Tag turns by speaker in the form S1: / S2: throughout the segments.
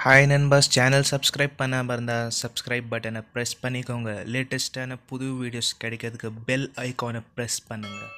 S1: hi நண்பாஸ் channel subscribe பண்ணாமல் இருந்தால் subscribe பட்டனை ப்ரெஸ் பண்ணிக்கோங்க லேட்டஸ்ட்டான புது வீடியோஸ் கிடைக்கிறதுக்கு பெல் ஐக்கானை ப்ரெஸ் பண்ணுங்கள்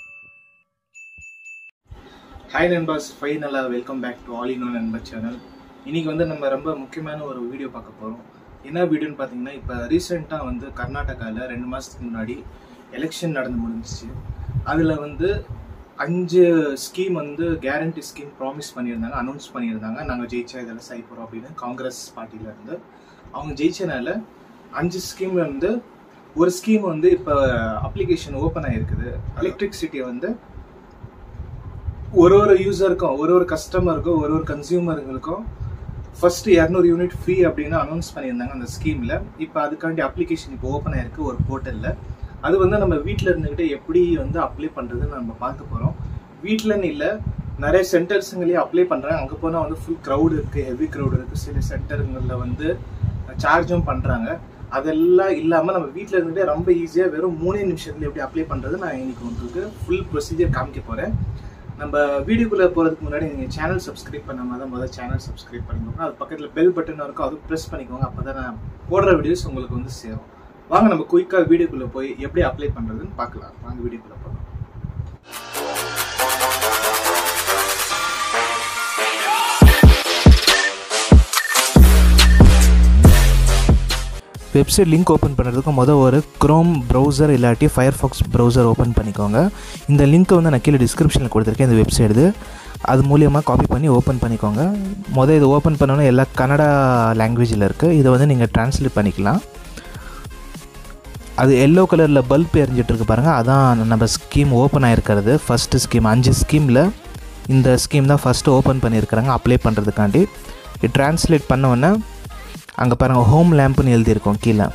S1: ஹாய் நண்பாஸ் ஃபைனலாக welcome back to all in நண்பர் சேனல் இன்னைக்கு வந்து நம்ம ரொம்ப முக்கியமான ஒரு வீடியோ பார்க்க போகிறோம் என்ன வீடியோன்னு பார்த்தீங்கன்னா இப்போ ரீசெண்டாக வந்து கர்நாடகாவில் ரெண்டு மாதத்துக்கு முன்னாடி எலெக்ஷன் நடந்து முடிஞ்சிச்சு அதில் வந்து அஞ்சு ஸ்கீம் வந்து கேரண்டி ஸ்கீம் ப்ராமிஸ் பண்ணியிருந்தாங்க அனௌன்ஸ் பண்ணியிருந்தாங்க நாங்கள் ஜெயிச்சா இதெல்லாம் செய்ய போகிறோம் அப்படின்னு காங்கிரஸ் பார்ட்டியில இருந்து அவங்க ஜெயிச்சனால அஞ்சு ஸ்கீம்ல இருந்து ஒரு ஸ்கீம் வந்து இப்போ அப்ளிகேஷன் ஓப்பன் ஆயிருக்குது எலக்ட்ரிசிட்டியை வந்து ஒரு ஒரு யூசருக்கும் ஒரு ஒரு கஸ்டமருக்கும் ஒரு ஒரு கன்சியூமருங்களுக்கும் ஃபர்ஸ்ட் இரநூறு யூனிட் ஃப்ரீ அப்படின்னு அனௌன்ஸ் பண்ணியிருந்தாங்க அந்த ஸ்கீம்ல இப்போ அதுக்காண்டி அப்ளிகேஷன் இப்போ ஓப்பன் ஆயிருக்கு ஒரு போர்ட்டல்ல அது வந்து நம்ம வீட்டில் இருந்துக்கிட்டு எப்படி வந்து அப்ளை பண்ணுறதுன்னு நம்ம பார்க்க போகிறோம் வீட்டிலன்னு இல்லை நிறைய சென்டர்ஸுங்களே அப்ளை பண்ணுறாங்க அங்கே போனால் வந்து ஃபுல் க்ரௌடு இருக்குது ஹெவி க்ரௌடு இருக்குது சில சென்டருங்களில் வந்து சார்ஜும் பண்ணுறாங்க அதெல்லாம் இல்லாமல் நம்ம வீட்டில் இருந்துகிட்டே ரொம்ப ஈஸியாக வெறும் மூணே நிமிஷத்துல எப்படி அப்ளை பண்ணுறது நான் இன்னைக்கு உங்களுக்கு ஃபுல் ப்ரொசீஜர் காமிக்க போகிறேன் நம்ம வீடியோக்குள்ளே போகிறதுக்கு முன்னாடி நீங்கள் சேனல் சப்ஸ்கிரைப் பண்ணாமல் தான் முதல்ல சேனல் சப்ஸ்கிரைப் பண்ணிக்கோங்க அது பக்கத்தில் பெல் பட்டன் இருக்கும் அதுவும் ப்ரெஸ் பண்ணிக்கோங்க அப்போ தான் நான் போடுற வீடியோஸ் உங்களுக்கு வந்து சேரும் வாங்க நம்ம குயிக்காக வீடியோக்குள்ளே போய் எப்படி அப்ளை பண்ணுறதுன்னு பார்க்கலாம் வாங்க வீடியோக்குள்ளே போகலாம் வெப்சைட் லிங்க் ஓப்பன் பண்ணுறதுக்கு மொதல் ஒரு க்ரோம் ப்ரௌசர் இல்லாட்டி ஃபயர்ஃபாக்ஸ் ப்ரௌசர் ஓப்பன் பண்ணிக்கோங்க இந்த லிங்க்கை வந்து நான் கீழே டிஸ்கிரிப்ஷனில் கொடுத்துருக்கேன் இந்த வெப்சைட் இது அது மூலியமாக காப்பி பண்ணி ஓப்பன் பண்ணிக்கோங்க மொதல் இது ஓப்பன் பண்ணோன்னா எல்லா கன்னடா லாங்குவேஜில் இருக்குது இதை வந்து நீங்கள் ட்ரான்ஸ்லேட் பண்ணிக்கலாம் அது எல்லோ கலரில் பல்ப் எரிஞ்சிட்டு இருக்கு பாருங்கள் அதான் நம்ம ஸ்கீம் ஓப்பன் ஆகிருக்கிறது ஃபஸ்ட்டு ஸ்கீம் அஞ்சு ஸ்கீமில் இந்த ஸ்கீம் தான் ஃபஸ்ட்டு ஓப்பன் பண்ணியிருக்கிறாங்க அப்ளை பண்ணுறதுக்காண்டி இது ட்ரான்ஸ்லேட் பண்ணோன்னே அங்கே பாருங்கள் ஹோம் லேம்ப்னு எழுதியிருக்கோம் கீழே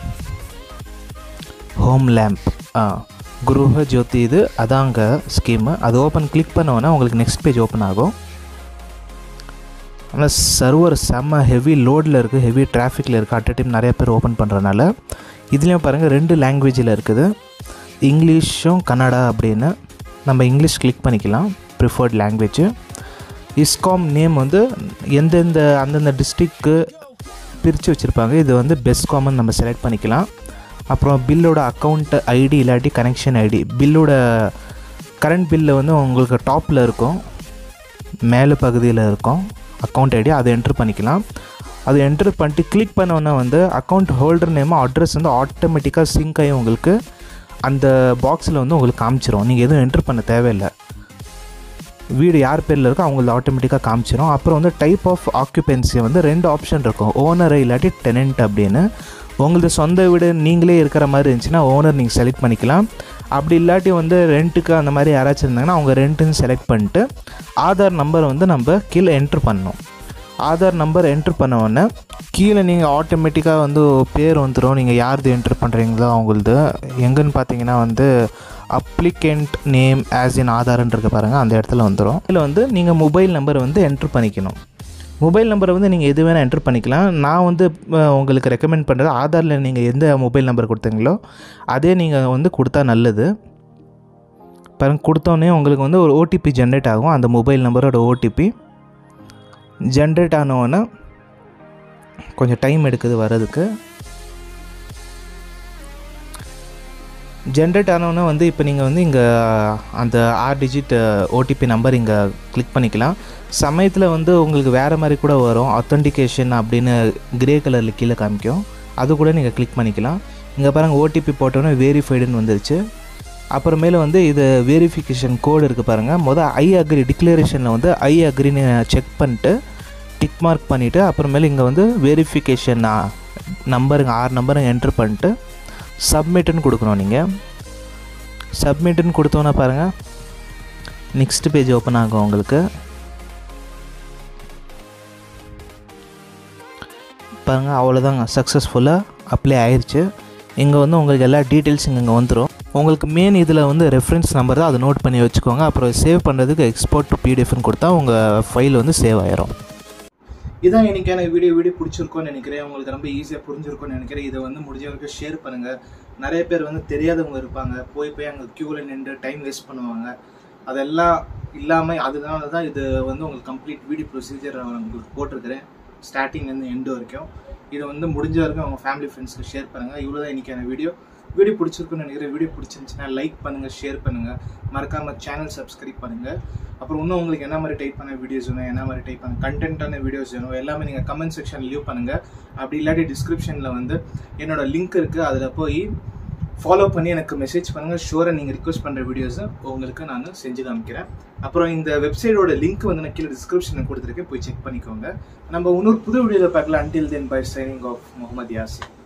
S1: ஹோம் லேம்ப் ஆ குருஹ ஜோதி இது அதாங்க ஸ்கீமு அது ஓப்பன் கிளிக் பண்ணோன்னே உங்களுக்கு நெக்ஸ்ட் பேஜ் ஓப்பன் ஆகும் ஆனால் சர்வர் செம்ம ஹெவி லோடில் இருக்குது ஹெவி டிராஃபிக்கில் இருக்குது அட் அ டைம் நிறைய பேர் ஓப்பன் பண்ணுறதுனால இதுலேயும் பாருங்கள் ரெண்டு லாங்குவேஜில் இருக்குது இங்கிலீஷும் கன்னடா அப்படின்னு நம்ம இங்கிலீஷ் கிளிக் பண்ணிக்கலாம் ப்ரிஃபர்ட் லாங்குவேஜ் இஸ்காம் நேம் வந்து எந்தெந்த அந்தந்த டிஸ்ட்ரிக்கு பிரித்து வச்சுருப்பாங்க இது வந்து பெஸ்காமன் நம்ம செலக்ட் பண்ணிக்கலாம் அப்புறம் பில்லோட அக்கௌண்ட் ஐடி இல்லாட்டி கனெக்ஷன் ஐடி பில்லோட கரண்ட் பில்லு வந்து உங்களுக்கு டாப்பில் இருக்கும் மேலே பகுதியில் இருக்கும் அக்கௌண்ட் ஐடி அதை என்ட்ரு பண்ணிக்கலாம் அது என்ட்ரு பண்ணிட்டு கிளிக் பண்ணோன்னே வந்து அக்கௌண்ட் ஹோல்டர் நேம் அட்ரஸ் வந்து ஆட்டோமேட்டிக்காக சிங்க் ஆகி உங்களுக்கு அந்த பாக்ஸில் வந்து உங்களுக்கு காமிச்சிரும் நீங்கள் எதுவும் என்ட்ரு பண்ண தேவையில்லை வீடு யார் பேரில் இருக்கோ அவங்களுக்கு ஆட்டோமேட்டிக்காக காமிச்சிரும் அப்புறம் வந்து டைப் ஆஃப் ஆக்குபென்சி வந்து ரெண்டு ஆப்ஷன் இருக்கும் ஓனர் இல்லாட்டி டெனண்ட் அப்படின்னு உங்களது சொந்த வீடு நீங்களே இருக்கிற மாதிரி இருந்துச்சுன்னா ஓனர் நீங்கள் செலக்ட் பண்ணிக்கலாம் அப்படி இல்லாட்டி வந்து ரெண்ட்டுக்கு அந்த மாதிரி யாராச்சும் இருந்தாங்கன்னா அவங்க ரெண்ட்டுன்னு செலக்ட் பண்ணிட்டு ஆதார் நம்பர் வந்து நம்ம கீழே என்ட்ரு பண்ணணும் ஆதார் நம்பர் என்ட்ரு பண்ண உடனே கீழே நீங்கள் ஆட்டோமேட்டிக்காக வந்து பேர் வந்துடும் நீங்கள் யாருது என்ட்ரு பண்ணுறீங்களோ அவங்களது எங்கன்னு பார்த்தீங்கன்னா வந்து அப்ளிகண்ட் நேம் ஆஸ் இன் ஆதார்ன்னு இருக்க பாருங்கள் அந்த இடத்துல வந்துடும் இதில் வந்து நீங்கள் மொபைல் நம்பர் வந்து என்ட்ரு பண்ணிக்கணும் மொபைல் நம்பரை வந்து நீங்கள் எது வேணால் என்ட்ரு பண்ணிக்கலாம் நான் வந்து உங்களுக்கு ரெக்கமெண்ட் பண்ணுறது ஆதாரில் நீங்கள் எந்த மொபைல் நம்பர் கொடுத்தீங்களோ அதே நீங்கள் வந்து கொடுத்தா நல்லது பாருங்க கொடுத்தோன்னே உங்களுக்கு வந்து ஒரு ஓடிபி ஜென்ரேட் ஆகும் அந்த மொபைல் நம்பரோட ஓடிபி ஜென்ரேட் ஆனோடனே கொஞ்சம் டைம் எடுக்குது வர்றதுக்கு ஜென்ரேட் ஆனோடனே வந்து இப்போ நீங்கள் வந்து இங்கே அந்த ஆறு டிஜிட் ஓடிபி நம்பர் இங்கே கிளிக் பண்ணிக்கலாம் சமயத்தில் வந்து உங்களுக்கு வேறு மாதிரி கூட வரும் அத்தன்டிகேஷன் அப்படின்னு கிரே கலரில் கீழே காமிக்கும் அது கூட நீங்கள் கிளிக் பண்ணிக்கலாம் இங்கே பாருங்கள் ஓடிபி போட்டோன்னே வெரிஃபைடுன்னு வந்துருச்சு அப்புறமேல வந்து இது வெரிஃபிகேஷன் கோடு இருக்குது பாருங்கள் மொதல் ஐ அக்ரி டிக்ளரேஷனில் வந்து ஐ அக்ரின்னு செக் பண்ணிட்டு டிக் மார்க் பண்ணிவிட்டு அப்புறமேல இங்கே வந்து வெரிஃபிகேஷன் நம்பருங்க ஆறு நம்பருங்க என்ட்ரு பண்ணிட்டு சப்மிட்டுன்னு கொடுக்கணும் நீங்கள் சப்மிட்டுன்னு கொடுத்தோன்னே பாருங்கள் நெக்ஸ்ட் பேஜ் ஓப்பன் ஆகும் உங்களுக்கு பாருங்கள் அவ்வளோதாங்க சக்ஸஸ்ஃபுல்லாக அப்ளை ஆயிடுச்சு இங்கே வந்து உங்களுக்கு எல்லா டீட்டெயில்ஸும் இங்கே வந்துடும் உங்களுக்கு மெயின் இதில் வந்து ரெஃபரன்ஸ் நம்பர் தான் அதை நோட் பண்ணி வச்சுக்கோங்க அப்புறம் சேவ் பண்ணுறதுக்கு எக்ஸ்போர்ட் டு பிடிஎஃப்னு கொடுத்தா உங்கள் ஃபைல் வந்து சேவ் ஆயிரும் இதான் இன்னைக்கான வீடியோ வீடியோ பிடிச்சிருக்கோன்னு நினைக்கிறேன் உங்களுக்கு ரொம்ப ஈஸியாக புரிஞ்சிருக்கும்னு நினைக்கிறேன் இதை வந்து முடிஞ்ச வரைக்கும் ஷேர் பண்ணுங்கள் நிறைய பேர் வந்து தெரியாதவங்க இருப்பாங்க போய் போய் அங்கே க்யூவில் நின்று டைம் வேஸ்ட் பண்ணுவாங்க அதெல்லாம் இல்லாமல் அதனால தான் இது வந்து உங்களுக்கு கம்ப்ளீட் வீடியோ ப்ரொசீஜர் உங்களுக்கு போட்டிருக்கிறேன் ஸ்டார்டிங்லேருந்து எண்டு வரைக்கும் இதை வந்து முடிஞ்ச வரைக்கும் அவங்க ஃபேமிலி ஃப்ரெண்ட்ஸ்க்கு ஷேர் பண்ணுங்கள் இவ்வளோ தான் இன்றைக்கான வீடியோ வீடியோ பிடிச்சிருக்குன்னு நினைக்கிறேன் வீடியோ பிடிச்சிருந்துச்சுன்னா லைக் பண்ணுங்கள் ஷேர் பண்ணுங்கள் மறக்காமல் சேனல் சப்ஸ்கிரைப் பண்ணுங்கள் அப்புறம் இன்னும் உங்களுக்கு என்ன மாதிரி டைப் பண்ண வீடியோஸ் வேணும் என்ன மாதிரி டைப் பண்ண கண்டென்ட்டான வீடியோஸ் வேணும் எல்லாமே நீங்கள் கமெண்ட் செக்ஷன் லீவ் பண்ணுங்கள் அப்படி இல்லாட்டி டிஸ்கிரிப்ஷனில் வந்து என்னோட லிங்க் இருக்குது அதில் போய் ஃபாலோ பண்ணி எனக்கு மெசேஜ் பண்ணுங்கள் ஷூராக நீங்கள் ரிக்வஸ்ட் பண்ணுற வீடியோஸை உங்களுக்கு நான் செஞ்சு காமிக்கிறேன் அப்புறம் இந்த வெப்சைட்டோட லிங்க் வந்து நான் கீழே டிஸ்கிரிப்ஷனில் கொடுத்துருக்கேன் போய் செக் பண்ணிக்கோங்க நம்ம இன்னொரு புது வீடியோவில் பார்க்கலாம் until then bye signing off Mohammed Yasin